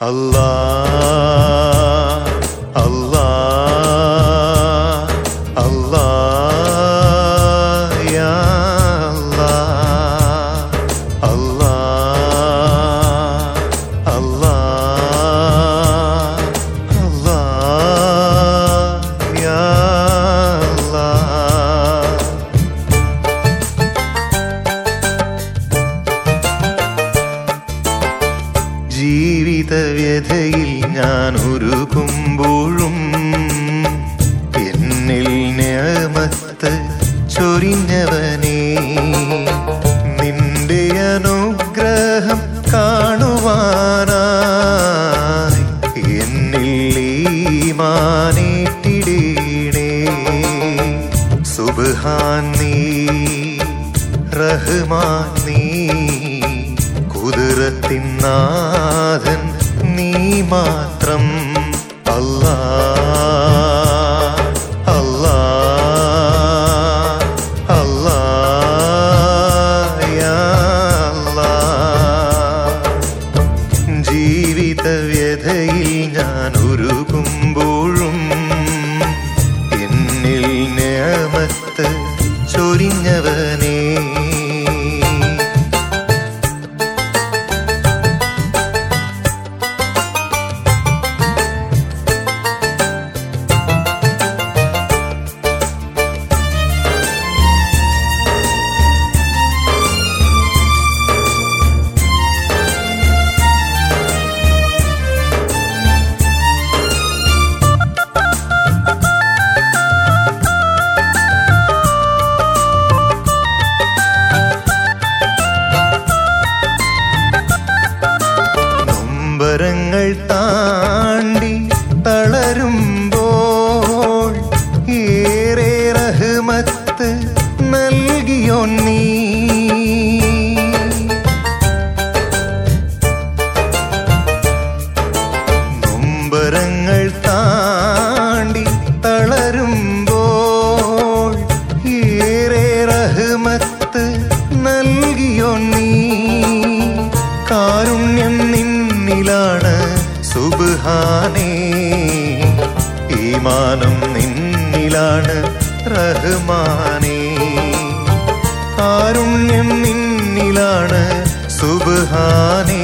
അല്ലാ അല്ലാ അല്ലാ യാ അല്ലാ അല്ലാ അല്ലാ അല്ലാ യാ അല്ലാ ജീവിത വ്യഥയിൽ ഞാൻ ഉരുകുമ്പോഴും എന്നിൽ ഞാമത്ത് ചൊരിഞ്ഞവനേ നിന്റെ അനുഗ്രഹം കാണുവാനായി എന്നിൽ ഈമാനേറ്റിടീണേ സുബ്ഹാൻ നീ റഹ്മാൻ നീ കുതിരത്തിൻ നാഥൻ നീ മാത്രം അല്ലാ അല്ലാ അല്ലാ യാ അല്ലാ ജീവിത വ്യഥയിൽ ഞാൻ ഉരുകുമ്പോഴും എന്നിൽ ഞാമത്ത് ചൊരിഞ്ഞവനേ നൊമ്പരങ്ങൾ താണ്ടി തളരുമ്പോൾ ഏറെ റഹ്മത്ത് നൽകിയോ നീ നൊമ്പരങ്ങൾ താണ്ടി തളരുമ്പോൾ ഏറെ റഹ്മത്ത് നൽകിയോ നീ കാരുണ്യം നിന്നിലാണ് സുബ്ഹാനേ ഈമാനം നിന്നിലാണ് റഹ്മാനേ കാരുണ്യം നിന്നിലാണ് സുബ്ഹാനേ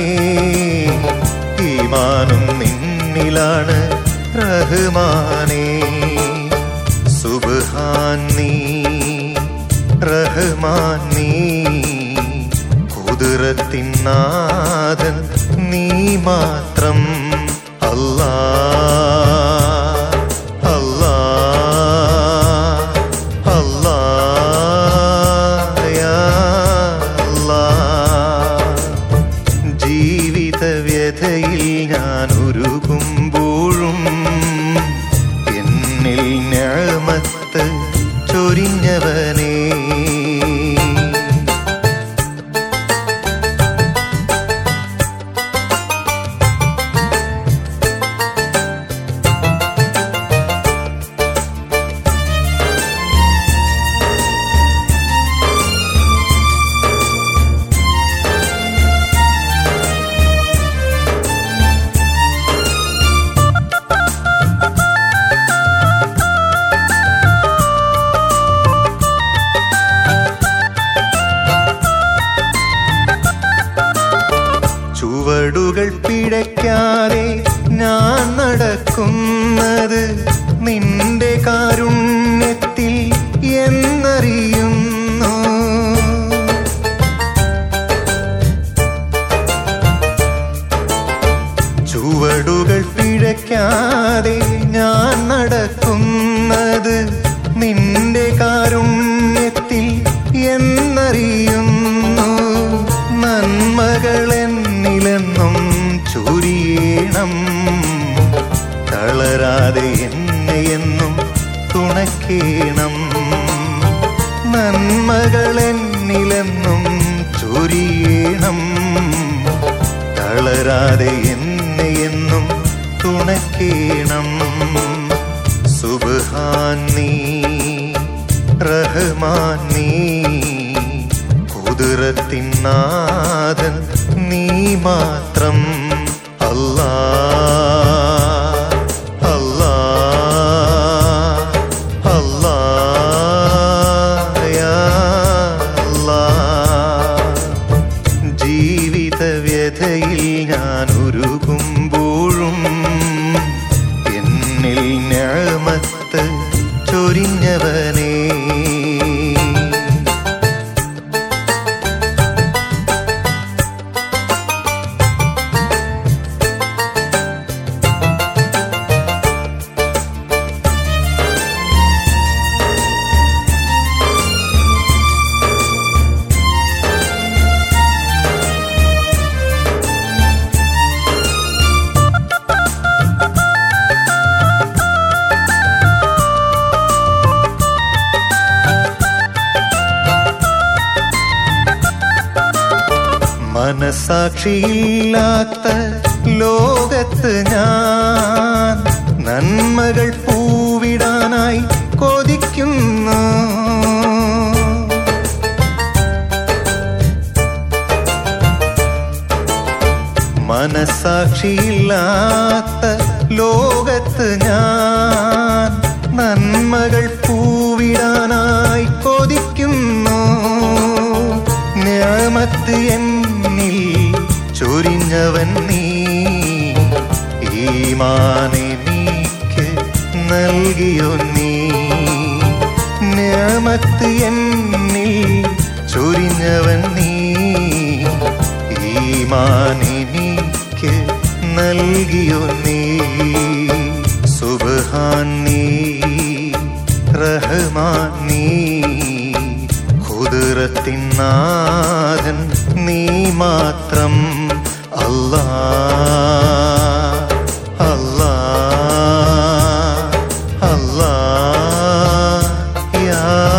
ഈമാനും നിന്നിലാണ് റഹ്മാനേ സുബ്ഹാൻ നീ റഹ്മാൻ നീ കുതിരത്തിൻ നാഥൻ നീ മാത്രം അല്ലാ അല്ലാ അല്ലാ യാ അല്ലാ ജീവിത വ്യഥയിൽ ഞാൻ ഉരുകുമ്പോഴും എന്നിൽ ഞാമത്ത് ചൊരിഞ്ഞവനേ ചുവടുകൾ പിഴയ്ക്കാതെ ഞാൻ നടക്കുന്നത് നിന്റെ കാരുണ്യത്തിൽ എന്നറിയുന്നു ചുവടുകൾ പിഴയ്ക്കാതെ ഞാൻ നടക്കുന്നത് നിന്റെ കാരുണ്യത്തിൽ എന്നറിയുന്നു നന്മകൾ എന്നിലെന്നും ചൊരിയണം തളരാതെ എന്നെ എന്നും തുണക്കേണം നന്മകൾ എന്നിലെന്നും ചൊരിയണം തളരാതെ എന്നെ എന്നും തുണക്കേണം സുബ്ഹാൻ നീ റഹ്മാൻ നീ കുതിരത്തിൻ നാഥൻ നീ മാത്രം അല്ലാ മനസാക്ഷിയില്ലാത്ത ലോകത്ത് ഞാൻ നന്മകൾ പൂവിടാനായി കൊതിക്കുന്നു മനസാക്ഷിയില്ലാത്ത ലോകത്ത് ഞാൻ നന്മകൾ പൂവിടാനായി കൊതിക്കുന്നു ഞാമത്ത് എന്നിൽ ചൊരിഞ്ഞവൻ നീ ഈമാനെനിക്ക് നൽകിയോ നീ ഞാമത്ത് എന്നിൽ ചൊരിഞ്ഞവൻ നീ ഈമാനെനിക്ക് നൽകിയോ നീ സുബ്ഹാൻ നീ റഹ്മാൻ നീ കുതിരത്തിൻ നാഥൻ നീ മാത്രം അല്ലാ അല്ലാ അല്ലാ യാ